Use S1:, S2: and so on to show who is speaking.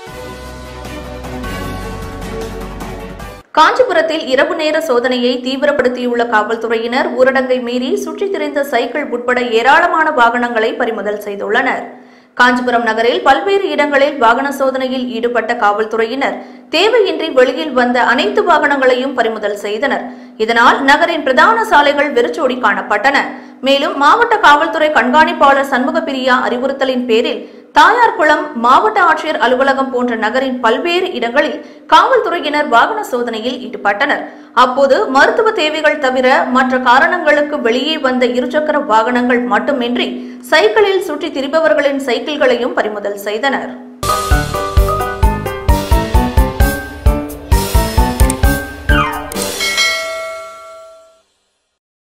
S1: காஞ்சிபுரத்தில் இரவு நேர சோதனையை தீவிரப்படுத்தியுள்ள காவல்துறையினர் ஊரடங்கை மீறி சுற்றித் திரிந்த சைக்கிள் உட்பட ஏராளமான வாகனங்களை பறிமுதல் செய்துள்ளனர் காஞ்சிபுரம் நகரில் பல்வேறு இடங்களில் வாகன சோதனையில் ஈடுபட்ட காவல்துறையினர் தேவையின்றி வெளியில் வந்த அனைத்து வாகனங்களையும் பறிமுதல் செய்தனர் இதனால் நகரின் பிரதான சாலைகள் வெறிச்சோடி காணப்பட்டன மேலும் மாவட்ட காவல்துறை கண்காணிப்பாளர் சண்முகப்பிரியா அறிவுறுத்தலின் பேரில் தாயார்குளம் மாவட்ட ஆட்சியர் அலுவலகம் போன்ற நகரின் பல்வேறு இடங்களில் காவல்துறையினர் வாகன சோதனையில் ஈடுபட்டனர் அப்போது மருத்துவ தேவைகள் தவிர மற்ற காரணங்களுக்கு வெளியே வந்த இருசக்கர வாகனங்கள் மட்டுமின்றி சைக்கிளில் சுற்றி திரிபவர்களின் சைக்கிள்களையும் பறிமுதல் செய்தனர்